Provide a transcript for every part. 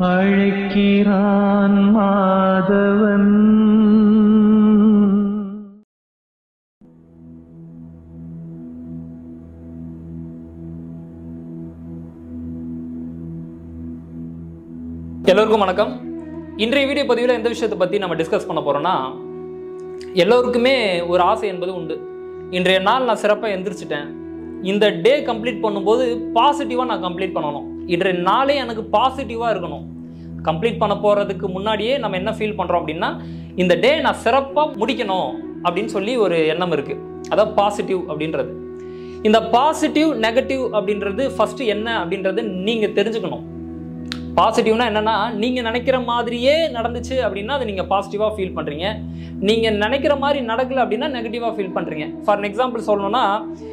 அழைக்கிறான் மாதவன் எல்லோருக்கும் வணக்கம் இன்றைய வீடியோ பதிவில் எந்த விஷயத்தை பற்றி நம்ம டிஸ்கஸ் பண்ண போகிறோம்னா எல்லோருக்குமே ஒரு ஆசை என்பது உண்டு இன்றைய நாள் நான் சிறப்பாக எந்திரிச்சிட்டேன் இந்த டே கம்ப்ளீட் பண்ணும்போது பாசிட்டிவாக நான் கம்ப்ளீட் பண்ணணும் இன்றைய நாளே எனக்கு பாசிட்டிவாக இருக்கணும் கம்ப்ளீட் பண்ண போகிறதுக்கு முன்னாடியே நம்ம என்ன ஃபீல் பண்ணுறோம் அப்படின்னா இந்த டே நான் சிறப்பாக முடிக்கணும் அப்படின்னு சொல்லி ஒரு எண்ணம் இருக்குது அதான் பாசிட்டிவ் அப்படின்றது இந்த பாசிட்டிவ் நெகட்டிவ் அப்படின்றது ஃபஸ்ட்டு என்ன அப்படின்றது நீங்கள் தெரிஞ்சுக்கணும் பாசிட்டிவ்னா என்னன்னா நீங்க நினைக்கிற மாதிரியே நடந்துச்சு அப்படின்னா அதை நீங்க பாசிட்டிவா ஃபீல் பண்றீங்க நீங்க நினைக்கிற மாதிரி நடக்கல அப்படின்னா நெகட்டிவா ஃபீல் பண்றீங்க ஃபார் எக்ஸாம்பிள் சொல்லணும்னா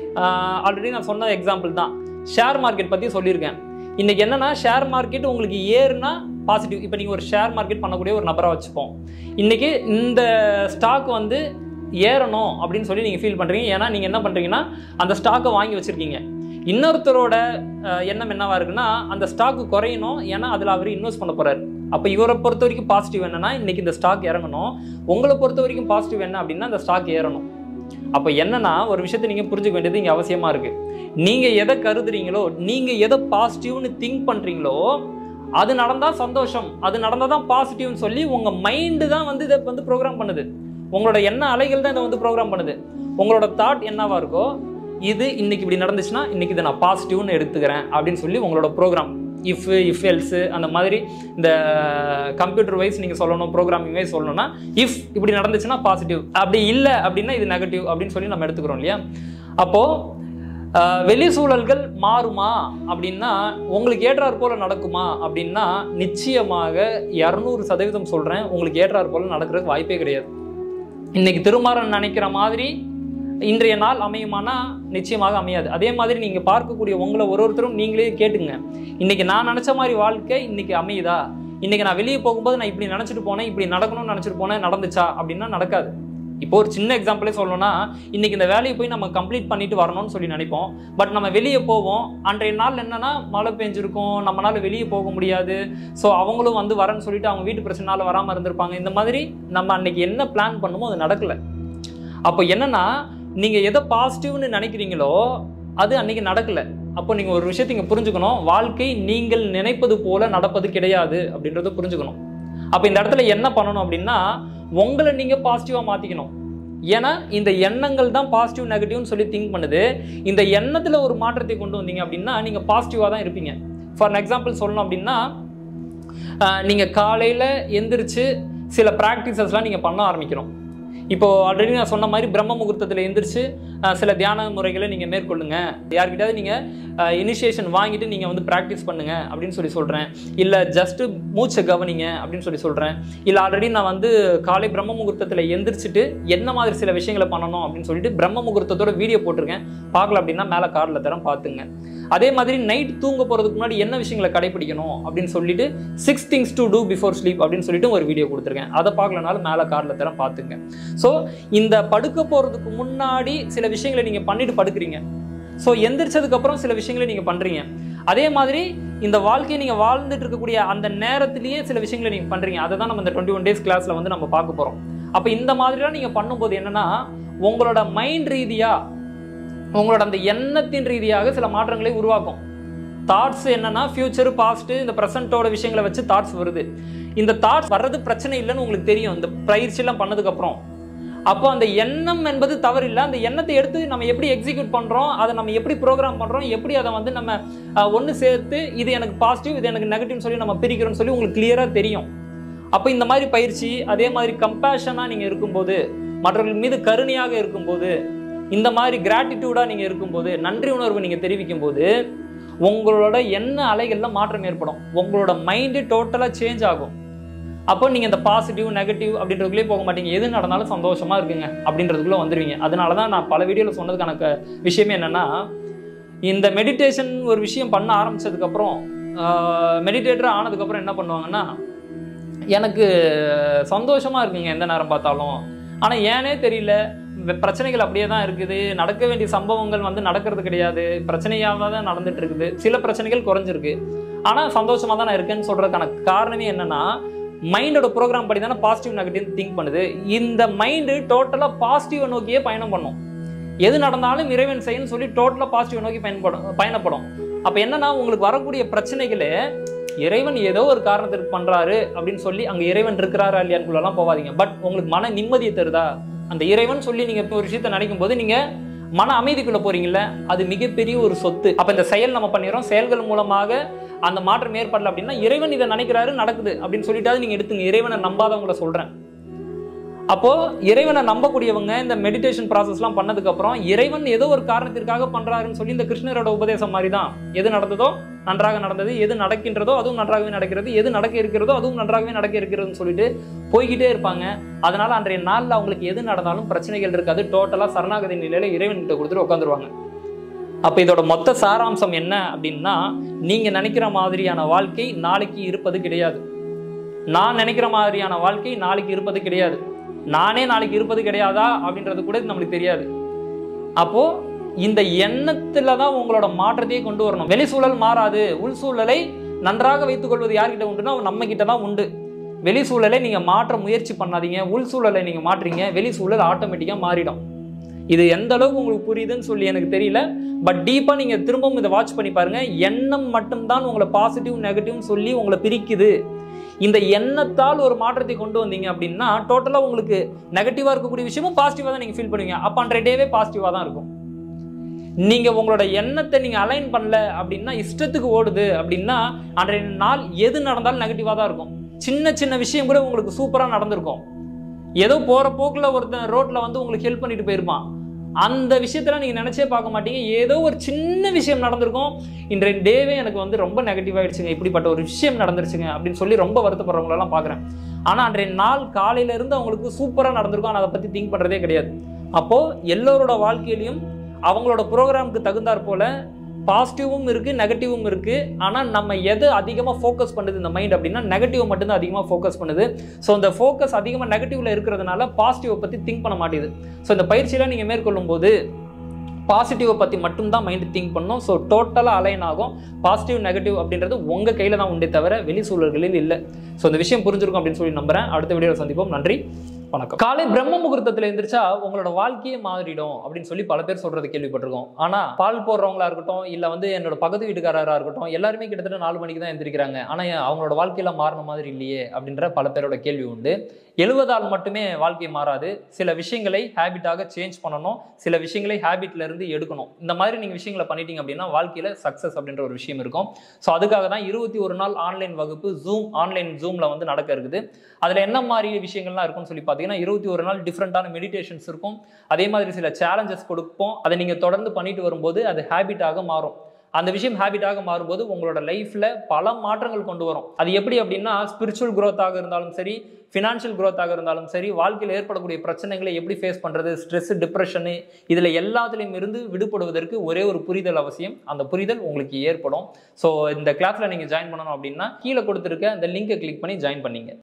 ஆல்ரெடி நான் சொன்ன எக்ஸாம்பிள் தான் ஷேர் மார்க்கெட் பத்தி சொல்லியிருக்கேன் இன்னைக்கு என்னன்னா ஷேர் மார்க்கெட் உங்களுக்கு ஏறுனா பாசிட்டிவ் இப்போ நீங்கள் ஒரு ஷேர் மார்க்கெட் பண்ணக்கூடிய ஒரு நபராக வச்சுப்போம் இன்னைக்கு இந்த ஸ்டாக் வந்து ஏறணும் அப்படின்னு சொல்லி நீங்கள் ஃபீல் பண்ணுறீங்க ஏன்னா நீங்கள் என்ன பண்ணுறீங்கன்னா அந்த ஸ்டாக்கை வாங்கி வச்சுருக்கீங்க இன்னொருத்தரோட அஹ், எண்ணம் என்னவா இருக்குன்னா அந்த ஸ்டாக்கு குறையணும் ஏன்னா அதில் அவர் இன்வெஸ்ட் பண்ண போறாரு அப்போ இவரை பொறுத்த வரைக்கும் பாசிட்டிவ் என்னன்னா இன்னைக்கு இந்த ஸ்டாக் இறங்கணும் உங்களை பொறுத்த வரைக்கும் பாசிட்டிவ் என்ன அப்படின்னா அந்த ஸ்டாக் ஏறணும் அப்போ என்னன்னா ஒரு விஷயத்தை நீங்கள் புரிஞ்சுக்க வேண்டியது இங்கே அவசியமா இருக்கு நீங்கள் எதை கருதுறீங்களோ நீங்கள் எதை பாசிட்டிவ்னு திங்க் பண்ணுறீங்களோ அது நடந்தால் சந்தோஷம் அது நடந்தால் தான் பாசிட்டிவ்னு சொல்லி உங்கள் மைண்டு தான் வந்து இதை வந்து ப்ரோக்ராம் பண்ணுது உங்களோட எண்ண அலைகள் தான் இதை வந்து ப்ரோக்ராம் பண்ணுது உங்களோட தாட் என்னவா இருக்கோ இது இன்னைக்கு இப்படி நடந்துச்சுன்னா இன்னைக்கு இதை நான் பாசிட்டிவ்னு எடுத்துக்கிறேன் அப்படின்னு சொல்லி உங்களோட ப்ரோக்ராம் இஃப் இஃப் எல்ஸு அந்த மாதிரி இந்த கம்ப்யூட்டர் வைஸ் நீங்கள் சொல்லணும் ப்ரோக்ராமிங் வைஸ் சொல்லணும்னா இஃப் இப்படி நடந்துச்சுன்னா பாசிட்டிவ் அப்படி இல்லை அப்படின்னா இது நெகட்டிவ் அப்படின்னு சொல்லி நம்ம எடுத்துக்கிறோம் இல்லையா அப்போது ஆஹ் வெளி சூழல்கள் மாறுமா அப்படின்னா உங்களுக்கு ஏற்றாற் போல நடக்குமா அப்படின்னா நிச்சயமாக இரநூறு சதவீதம் சொல்கிறேன் உங்களுக்கு ஏற்றாற் போல நடக்கிறதுக்கு வாய்ப்பே கிடையாது இன்னைக்கு திருமாறன் நினைக்கிற மாதிரி இன்றைய நாள் அமையுமானா நிச்சயமாக அமையாது அதே மாதிரி நீங்கள் பார்க்கக்கூடிய உங்களை ஒரு ஒருத்தரும் நீங்களே கேட்டுங்க இன்னைக்கு நான் நினச்ச மாதிரி வாழ்க்கை இன்னைக்கு அமையுதா இன்னைக்கு நான் வெளியே போகும்போது நான் இப்படி நினச்சிட்டு போனேன் இப்படி நடக்கணும்னு நினச்சிட்டு போனேன் நடந்துச்சா அப்படின்னா நடக்காது இப்போ ஒரு சின்ன எக்ஸாம்பிளே சொல்லணும்னா இன்னைக்கு இந்த வேலையை போய் நம்ம கம்ப்ளீட் பண்ணிட்டு வரணும்னு சொல்லி நினைப்போம் பட் நம்ம வெளியே போவோம் அன்றைய நாள் என்னன்னா மழை பெஞ்சிருக்கும் நம்மளால வெளியே போக முடியாது ஸோ அவங்களும் வந்து வரேன்னு சொல்லிட்டு அவங்க வீட்டு பிரச்சனால வராமல் இருந்திருப்பாங்க இந்த மாதிரி நம்ம அன்னைக்கு என்ன பிளான் பண்ணுமோ அது நடக்கல அப்போ என்னன்னா நீங்க எதை பாசிட்டிவ்னு நினைக்கிறீங்களோ அது அன்னைக்கு நடக்கல அப்போ நீங்க ஒரு விஷயத்தை இங்க புரிஞ்சுக்கணும் வாழ்க்கை நீங்கள் நினைப்பது போல நடப்பது கிடையாது அப்படின்றத புரிஞ்சுக்கணும் அப்போ இந்த இடத்துல என்ன பண்ணணும் அப்படின்னா உங்களை நீங்க பாசிட்டிவா மாத்திக்கணும் ஏன்னா இந்த எண்ணங்கள் தான் பாசிட்டிவ் நெகட்டிவ்னு சொல்லி திங்க் பண்ணுது இந்த எண்ணத்துல ஒரு மாற்றத்தை கொண்டு வந்தீங்க அப்படின்னா நீங்க பாசிட்டிவா தான் இருப்பீங்க ஃபார் எக்ஸாம்பிள் சொல்லணும் அப்படின்னா ஆஹ் நீங்க காலையில எந்திரிச்சு சில ப்ராக்டிசஸ்லாம் நீங்க பண்ண ஆரம்பிக்கணும் இப்போ ஆல்ரெடி நான் சொன்ன மாதிரி பிரம்ம முகூர்த்தத்தில் எந்திரிச்சு ஆஹ் சில தியான முறைகளை நீங்கள் மேற்கொள்ளுங்க யார்கிட்டயாவது நீங்கள் இனிஷியேஷன் வாங்கிட்டு நீங்கள் வந்து ப்ராக்டிஸ் பண்ணுங்க அப்படின்னு சொல்லி சொல்கிறேன் இல்லை ஜஸ்ட்டு மூச்சை கவனிங்க அப்படின்னு சொல்லி சொல்கிறேன் இல்லை ஆல்ரெடி நான் வந்து காலை பிரம்ம முகூர்த்தத்தில் எந்திரிச்சிட்டு என்ன மாதிரி சில விஷயங்களை பண்ணணும் அப்படின்னு சொல்லிட்டு பிரம்ம முகூர்த்தத்தோட வீடியோ போட்டிருக்கேன் பார்க்கல அப்படின்னா மேலே கார்டில் தரம் பார்த்துங்க அதே மாதிரி நைட் தூங்க போகிறதுக்கு முன்னாடி என்ன விஷயங்களை கடைபிடிக்கணும் அப்படின்னு சொல்லிட்டு six things to do before sleep அப்படின்னு சொல்லிட்டு ஒரு வீடியோ கொடுத்துருக்கேன் அதை பார்க்கலனாலும் மேலே கார்டில் தரம் பார்த்துங்க ஸோ இந்த படுக்க போகிறதுக்கு முன்னாடி சில விஷயங்களை நீங்கள் பண்ணிட்டு படுக்கிறீங்க ஸோ எந்திரிச்சதுக்கப்புறம் சில விஷயங்களை நீங்கள் பண்ணுறீங்க அதே மாதிரி இந்த வாழ்க்கையை நீங்கள் வாழ்ந்துட்டு இருக்கக்கூடிய அந்த நேரத்திலேயே சில விஷயங்களை நீங்கள் பண்ணுறீங்க அதை தான் நம்ம இந்த டுவெண்ட்டி ஒன் டேஸ் கிளாஸில் வந்து நம்ம பார்க்க போகிறோம் அப்போ இந்த மாதிரிலாம் நீங்கள் பண்ணும்போது என்னன்னா உங்களோட மைண்ட் ரீதியாக உங்களோட அந்த எண்ணத்தின் ரீதியாக சில மாற்றங்களை உருவாக்கும் தாட்ஸ் என்னன்னா ஃபியூச்சர் பாஸ்ட் இந்த ப்ரெசென்ட்டோட விஷயங்களை வச்சு தாட்ஸ் வருது இந்த தாட்ஸ் வர்றது பிரச்சனை இல்லைன்னு உங்களுக்கு தெரியும் இந்த பயிற்சியெல்லாம் பண்ணதுக்கப்புறம் அப்போ அந்த எண்ணம் என்பது தவறு இல்லை அந்த எண்ணத்தை எடுத்து நம்ம எப்படி எக்ஸிக்யூட் பண்ணுறோம் அதை நம்ம எப்படி ப்ரோக்ராம் பண்ணுறோம் எப்படி அதை வந்து நம்ம ஒன்று சேர்த்து இது எனக்கு பாசிட்டிவ் இது எனக்கு நெகட்டிவ்னு சொல்லி நம்ம பிரிக்கிறோம்னு சொல்லி உங்களுக்கு கிளியராக தெரியும் அப்போ இந்த மாதிரி பயிற்சி அதே மாதிரி கம்பேஷனாக நீங்கள் இருக்கும்போது மற்றவர்கள் மீது கருணையாக இருக்கும்போது இந்த மாதிரி கிராட்டிடியூடாக நீங்கள் இருக்கும்போது நன்றி உணர்வு நீங்கள் தெரிவிக்கும் போது உங்களோட எண்ண அலைகளில் மாற்றம் ஏற்படும் உங்களோட மைண்டு டோட்டலாக சேஞ்ச் ஆகும் அப்போ நீங்கள் இந்த பாசிட்டிவ் நெகட்டிவ் அப்படின்றதுக்குள்ளே போக மாட்டீங்க எது நடந்தாலும் சந்தோஷமாக இருக்குங்க அப்படின்றதுக்குள்ளே வந்துடுவீங்க அதனால தான் நான் பல வீடியோவில் சொன்னதுக்கான க- விஷயமே என்னென்னா இந்த மெடிடேஷன் ஒரு விஷயம் பண்ண ஆரம்பிச்சதுக்கப்புறம் மெடிடேட்டர் ஆனதுக்கப்புறம் என்ன பண்ணுவாங்கன்னா எனக்கு சந்தோஷமாக இருக்குங்க எந்த நேரம் பார்த்தாலும் ஆனால் ஏனே தெரியல வெ- பிரச்சனைகள் அப்படியே தான் இருக்குது நடக்க வேண்டிய சம்பவங்கள் வந்து நடக்கிறது கிடையாது பிரச்சனையாக தான் நடந்துட்டு இருக்குது சில பிரச்சனைகள் குறைஞ்சிருக்கு ஆனால் சந்தோஷமாக தான் நான் இருக்கேன்னு சொல்கிறதுக்கான காரணமே என்னன்னா மைண்டோட ப்ரோக்ராம் படி தானே பாசிட்டிவ் நெகட்டிவ் திங்க் பண்ணுது இந்த மைண்டு டோட்டலாக பாசிட்டிவை நோக்கியே பயணம் பண்ணும் எது நடந்தாலும் இறைவன் செய்யன்னு சொல்லி டோட்டலாக பாசிட்டிவ் நோக்கி பயன்படும் பயணப்படும் அப்போ என்னன்னா உங்களுக்கு வரக்கூடிய பிரச்சனைகளே இறைவன் ஏதோ ஒரு காரணத்திற்கு பண்றாரு அப்படின்னு சொல்லி அங்க இறைவன் இருக்கிறாரா இல்லையான்னுக்குள்ளலாம் போகாதீங்க பட் உங்களுக்கு மன நிம்மதியை தருதா அந்த இறைவன் சொல்லி நீங்க இப்போ ஒரு விஷயத்தை நினைக்கும் போது நீங்க மன அமைதிக்குள்ள போறீங்கல்ல அது மிகப்பெரிய ஒரு சொத்து அப்ப இந்த செயல் நம்ம பண்ணிடுறோம் செயல்கள் மூலமாக அந்த மாற்றம் ஏற்படல அப்படின்னா இறைவன் இதை நினைக்கிறாரு நடக்குது அப்படின்னு சொல்லிட்டாவது நீங்க எடுத்துங்க இறைவனை நம்பாதவங்கள சொல்றேன் அப்போ இறைவனை நம்பக்கூடியவங்க இந்த மெடிடேஷன் ப்ராசஸ்லாம் பண்ணதுக்கு அப்புறம் இறைவன் ஏதோ ஒரு காரணத்திற்காக பண்றாருன்னு சொல்லி இந்த கிருஷ்ணரோட உபதேசம் மாதிரி தான் எது நடந்ததோ நன்றாக நடந்தது எது நடக்கின்றதோ அதுவும் நன்றாகவே நடக்கிறது எது நடக்க இருக்கிறதோ அதுவும் நன்றாகவே நடக்க இருக்கிறதுன்னு சொல்லிட்டு போய்கிட்டே இருப்பாங்க அதனால அன்றைய நாள்ல அவங்களுக்கு எது நடந்தாலும் பிரச்சனைகள் இருக்காது டோட்டலா சரணாகதி நிலையில இறைவன் கிட்ட கொடுத்துட்டு உட்காந்துருவாங்க அப்ப இதோட மொத்த சாராம்சம் என்ன அப்படின்னா நீங்க நினைக்கிற மாதிரியான வாழ்க்கை நாளைக்கு இருப்பது கிடையாது நான் நினைக்கிற மாதிரியான வாழ்க்கை நாளைக்கு இருப்பது கிடையாது நானே நாளைக்கு இருப்பது கிடையாதா அப்படின்றது கூட நம்மளுக்கு தெரியாது அப்போ இந்த எண்ணத்துல தான் உங்களோட மாற்றத்தையே கொண்டு வரணும் வெளி சூழல் மாறாது உள் சூழலை நன்றாக வைத்துக் கொள்வது யார்கிட்ட உண்டுன்னா நம்ம கிட்ட தான் உண்டு வெளி சூழலை நீங்க மாற்ற முயற்சி பண்ணாதீங்க உள் சூழலை நீங்க மாற்றீங்க வெளி சூழல் ஆட்டோமேட்டிக்கா மாறிடும் இது எந்த அளவுக்கு உங்களுக்கு புரியுதுன்னு சொல்லி எனக்கு தெரியல பட் டீப்பா நீங்க திரும்பவும் இதை வாட்ச் பண்ணி பாருங்க எண்ணம் மட்டும்தான் உங்களை பாசிட்டிவ் நெகட்டிவ்னு சொல்லி உங்களை பிரிக்குது இந்த எண்ணத்தால் ஒரு மாற்றத்தை கொண்டு வந்தீங்க அப்படின்னா டோட்டலாக உங்களுக்கு நெகட்டிவாக இருக்கக்கூடிய விஷயமும் பாசிட்டிவாக தான் நீங்கள் ஃபீல் பண்ணுவீங்க அப்போ அன்றைய டேவே பாசிட்டிவாக தான் இருக்கும் நீங்கள் உங்களோட எண்ணத்தை நீங்கள் அலைன் பண்ணல அப்படின்னா இஷ்டத்துக்கு ஓடுது அப்படின்னா அன்றைய நாள் எது நடந்தாலும் நெகட்டிவாக தான் இருக்கும் சின்ன சின்ன விஷயம் கூட உங்களுக்கு சூப்பராக நடந்திருக்கும் ஏதோ போகிற போக்கில் ஒருத்தன் ரோட்டில் வந்து உங்களுக்கு ஹெல்ப் பண்ணிட்டு போயிருப்பான் அந்த விஷயத்தெல்லாம் நீங்கள் நினச்சே பார்க்க மாட்டீங்க ஏதோ ஒரு சின்ன விஷயம் நடந்திருக்கும் இன்றைய டேவே எனக்கு வந்து ரொம்ப நெகட்டிவ் ஆயிடுச்சுங்க இப்படிப்பட்ட ஒரு விஷயம் நடந்துருச்சுங்க அப்படின்னு சொல்லி ரொம்ப வருத்தப்படுறவங்களெல்லாம் பார்க்குறேன் ஆனால் அன்றைய நாள் காலையில இருந்து அவங்களுக்கு சூப்பராக நடந்திருக்கும் ஆனால் அதை பற்றி திங்க் பண்ணுறதே கிடையாது அப்போது எல்லோரோட வாழ்க்கையிலையும் அவங்களோட ப்ரோக்ராமுக்கு தகுந்தாற் போல பாசிட்டிவும் இருக்கு நெகட்டிவும் இருக்கு ஆனால் நம்ம எது அதிகமாக ஃபோக்கஸ் பண்ணுது இந்த மைண்ட் அப்படின்னா நெகட்டிவ் மட்டும்தான் அதிகமாக ஃபோக்கஸ் பண்ணுது ஸோ இந்த ஃபோக்கஸ் அதிகமாக நெகட்டிவ்ல இருக்கிறதுனால பாசிட்டிவை பற்றி திங்க் பண்ண மாட்டேது ஸோ இந்த பயிற்சியெல்லாம் நீங்கள் மேற்கொள்ளும் போது பாசிட்டிவை பற்றி மட்டும்தான் மைண்ட் திங்க் பண்ணும் ஸோ டோட்டலாக அலைன் ஆகும் பாசிட்டிவ் நெகட்டிவ் அப்படின்றது உங்கள் கையில் தான் உண்டே தவிர வெளி சூழல்களில் இல்லை ஸோ இந்த விஷயம் புரிஞ்சிருக்கும் அப்படின்னு சொல்லி நம்புறேன் அடுத்த வீடியோவில் சந்திப்போம் நன்றி வணக்கம் காலை பிரம்ம முகூர்த்தத்தில் எந்திரிச்சா உங்களோட வாழ்க்கையே மாறிடும் அப்படின்னு சொல்லி பல பேர் சொல்றது கேள்விப்பட்டிருக்கோம் ஆனா பால் போடுறவங்களா இருக்கட்டும் இல்ல வந்து என்னோட பக்கத்து வீட்டுக்காரரா இருக்கட்டும் எல்லாருமே கிட்டத்தட்ட நாலு மணிக்கு தான் எந்திரிக்கிறாங்க ஆனா ஏன் அவங்களோட வாழ்க்கையில மாறின மாதிரி இல்லையே அப்படின்ற பல பேரோட கேள்வி உண்டு எழுவதால் மட்டுமே வாழ்க்கை மாறாது சில விஷயங்களை ஹேபிட்டாக சேஞ்ச் பண்ணணும் சில விஷயங்களை ஹேபிட்ல இருந்து எடுக்கணும் இந்த மாதிரி நீங்க விஷயங்களை பண்ணிட்டீங்க அப்படின்னா வாழ்க்கையில சக்சஸ் அப்படின்ற ஒரு விஷயம் இருக்கும் ஸோ அதுக்காக தான் இருபத்தி ஒரு நாள் ஆன்லைன் வகுப்பு ஜூம் ஆன்லைன் ஜூம்ல வந்து நடக்க இருக்குது அதுல என்ன மாதிரி விஷயங்கள்லாம் இருக்கும்னு சொல்லி பார்த்தீங்கன்னா இருபத்தி ஒரு நாள் டிஃப்ரெண்டான மெடிடேஷன்ஸ் இருக்கும் அதே மாதிரி சில சேலஞ்சஸ் கொடுப்போம் அதை நீங்க தொடர்ந்து பண்ணிட்டு வரும்போது அது ஹேபிட்டாக மாறும் அந்த விஷயம் ஹேபிட்டாக மாறும்போது உங்களோட லைஃப்ல பல மாற்றங்கள் கொண்டு வரும் அது எப்படி அப்படின்னா ஸ்பிரிச்சுவல் growth-ஆக இருந்தாலும் சரி ஃபினான்ஷியல் growth-ஆக இருந்தாலும் சரி வாழ்க்கையில் ஏற்படக்கூடிய பிரச்சனைகளை எப்படி ஃபேஸ் பண்றது ஸ்ட்ரெஸ் டிப்ரெஷனு இதுல எல்லாத்துலேயும் இருந்து விடுபடுவதற்கு ஒரே ஒரு புரிதல் அவசியம் அந்த புரிதல் உங்களுக்கு ஏற்படும் ஸோ இந்த கிளாஸ்ல நீங்க ஜாயின் பண்ணணும் அப்படின்னா கீழே கொடுத்துருக்க அந்த லிங்கை கிளிக் பண்ணி ஜாயின் பண்ணீங்க